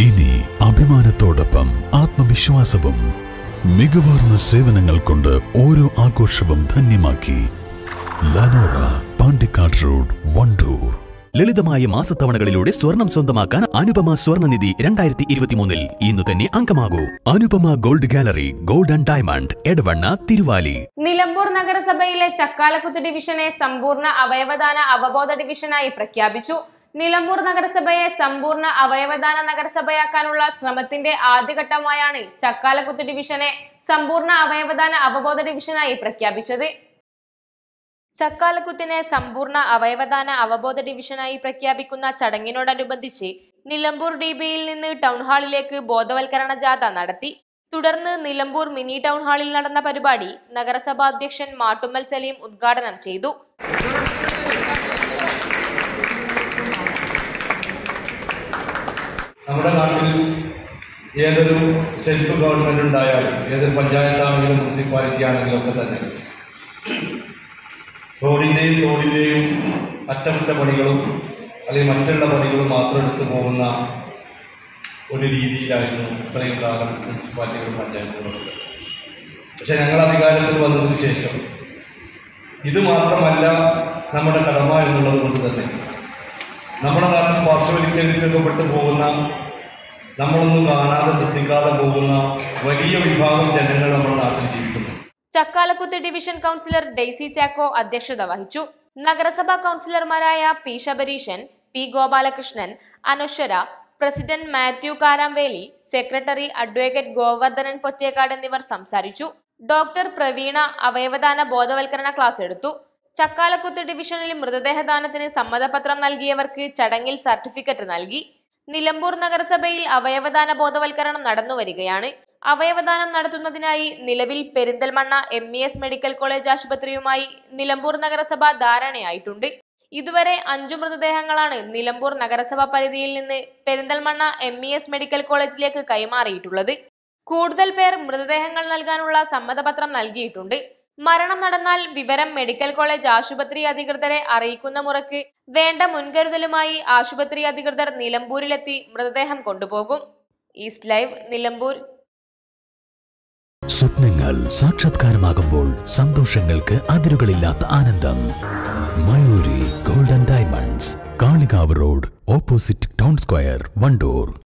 ഇനി അഭിമാനത്തോടൊപ്പം ആത്മവിശ്വാസവും മികവാർന്ന സേവനങ്ങൾ കൊണ്ട് ഓരോ ആഘോഷവും ധന്യമാക്കി ലനോറ പാണ്ടിക്കാട് റോഡ് വണ്ടൂർ ലളിതമായ മാസത്തവണകളിലൂടെ സ്വർണം സ്വന്തമാക്കാൻ അനുപമ സ്വർണ്ണനിധി രണ്ടായിരത്തി ഇരുപത്തിമൂന്നിൽ ഇന്ന് തന്നെ അംഗമാകൂ Anupama gold gallery gold and diamond Edavanna Thiruvali Nilambur നഗരസഭയിലെ ചക്കാലക്കുത്ത് ഡിവിഷനെ സമ്പൂർണ്ണ അവയവദാന അവബോധ ഡിവിഷനായി പ്രഖ്യാപിച്ചു നിലമ്പൂർ നഗരസഭയെ സമ്പൂർണ്ണ അവയവദാന നഗരസഭയാക്കാനുള്ള ശ്രമത്തിന്റെ ആദ്യഘട്ടമായാണ് ചക്കാലക്കുത്ത് ഡിവിഷനെ സമ്പൂർണ്ണ അവയവദാന അവബോധ ഡിവിഷനായി പ്രഖ്യാപിച്ചത് ചക്കാലക്കുത്തിനെ സമ്പൂർണ്ണ അവയവദാന അവബോധ ഡിവിഷനായി പ്രഖ്യാപിക്കുന്ന ചടങ്ങിനോടനുബന്ധിച്ച് നിലമ്പൂർ ഡി ബിയിൽ നിന്ന് ടൗൺ ഹാളിലേക്ക് ബോധവൽക്കരണ ജാഥ നടത്തി തുടർന്ന് നിലമ്പൂർ മിനി ടൗൺ ഹാളിൽ നടന്ന പരിപാടി നഗരസഭാ അധ്യക്ഷൻ മാട്ടുമ്മൽ സലീം ഉദ്ഘാടനം ചെയ്തു നമ്മുടെ നാട്ടിൽ ഏതൊരു സെൽഫ് ഗവൺമെന്റ് ഉണ്ടായാലും ഏതൊരു പഞ്ചായത്താണെങ്കിലും മുനിസിപ്പാലിറ്റി ആണെങ്കിലും ഒക്കെ തന്നെ റോഡിന്റെയും റോഡിന്റെയും അറ്റകുറ്റപ്പണികളും അല്ലെങ്കിൽ മറ്റുള്ള പണികളും മാത്രം എടുത്തു പോകുന്ന ഒരു രീതിയിലായിരുന്നു ഇത്രയും കാലം മുനിസിപ്പാലിറ്റികളും പഞ്ചായത്തുകളും ഒക്കെ പക്ഷെ ഞങ്ങൾ അധികാരത്തിൽ വന്നതിന് ശേഷം ഇത് മാത്രമല്ല നമ്മുടെ കടമ എന്നുള്ളത് കൊണ്ട് തന്നെ നമ്മുടെ നാട്ടിൽ പാർശ്വവൽക്കരിക്കപ്പെട്ടു പോകുന്ന നമ്മളൊന്നും കാണാതെ ശ്രദ്ധിക്കാതെ പോകുന്ന വലിയ വിഭാഗം ജനങ്ങൾ നമ്മുടെ നാട്ടിൽ ജീവിക്കുന്നു Chakkalakuth division councillor Daisy Chacko അധ്യക്ഷത വഹിച്ചു നഗരസഭാ കൗൺസിലർമാരായ P Sabareesan P Gopalakrishnan Anaswara president Mathew Karamveli secretary advocate Govardhanan Pottekkad എന്നിവർ സംസാരിച്ചു ഡോക്ടർ പ്രവീണ അവയവദാന ബോധവൽക്കരണ ക്ലാസ് എടുത്തു ചക്കാലക്കുത്ത് ഡിവിഷനിൽ മൃതദേഹദാനത്തിന് സമ്മതപത്രം നൽകിയവർക്ക് ചടങ്ങിൽ സർട്ടിഫിക്കറ്റ് നൽകി നിലമ്പൂർ നഗരസഭയിൽ അവയവദാന ബോധവൽക്കരണം നടന്നുവരികയാണ് അവയവദാനം നടത്തുന്നതിനായി നിലവിൽ Perinthalmanna M E S medical college ആശുപത്രിയുമായി നിലമ്പൂർ നഗരസഭ ധാരണയായിട്ടുണ്ട് ഇതുവരെ അഞ്ചു മൃതദേഹങ്ങളാണ് നിലമ്പൂർ നഗരസഭ പരിധിയിൽ നിന്ന് Perinthalmanna M E S medical കോളേജിലേക്ക് കൈമാറിയിട്ടുള്ളത് കൂടുതൽ പേർ മൃതദേഹങ്ങൾ നൽകാനുള്ള സമ്മതപത്രം നൽകിയിട്ടുണ്ട് മരണം നടന്നാൽ വിവരം മെഡിക്കൽ കോളേജ് ആശുപത്രി അധികൃതരെ അറിയിക്കുന്ന മുറയ്ക്ക് വേണ്ട മുൻകരുതലുമായി ആശുപത്രി അധികൃതർ നിലമ്പൂരിലെത്തി മൃതദേഹം കൊണ്ടുപോകും ഈസ്റ്റ് ലൈവ് നിലമ്പൂർ സ്വപ്നങ്ങൾ സാക്ഷാത്കാരമാകുമ്പോൾ സന്തോഷങ്ങൾക്ക് അതിരുകളില്ലാത്ത ആനന്ദം Mayuri golden diamonds Kalikavu road opposite town square Wandoor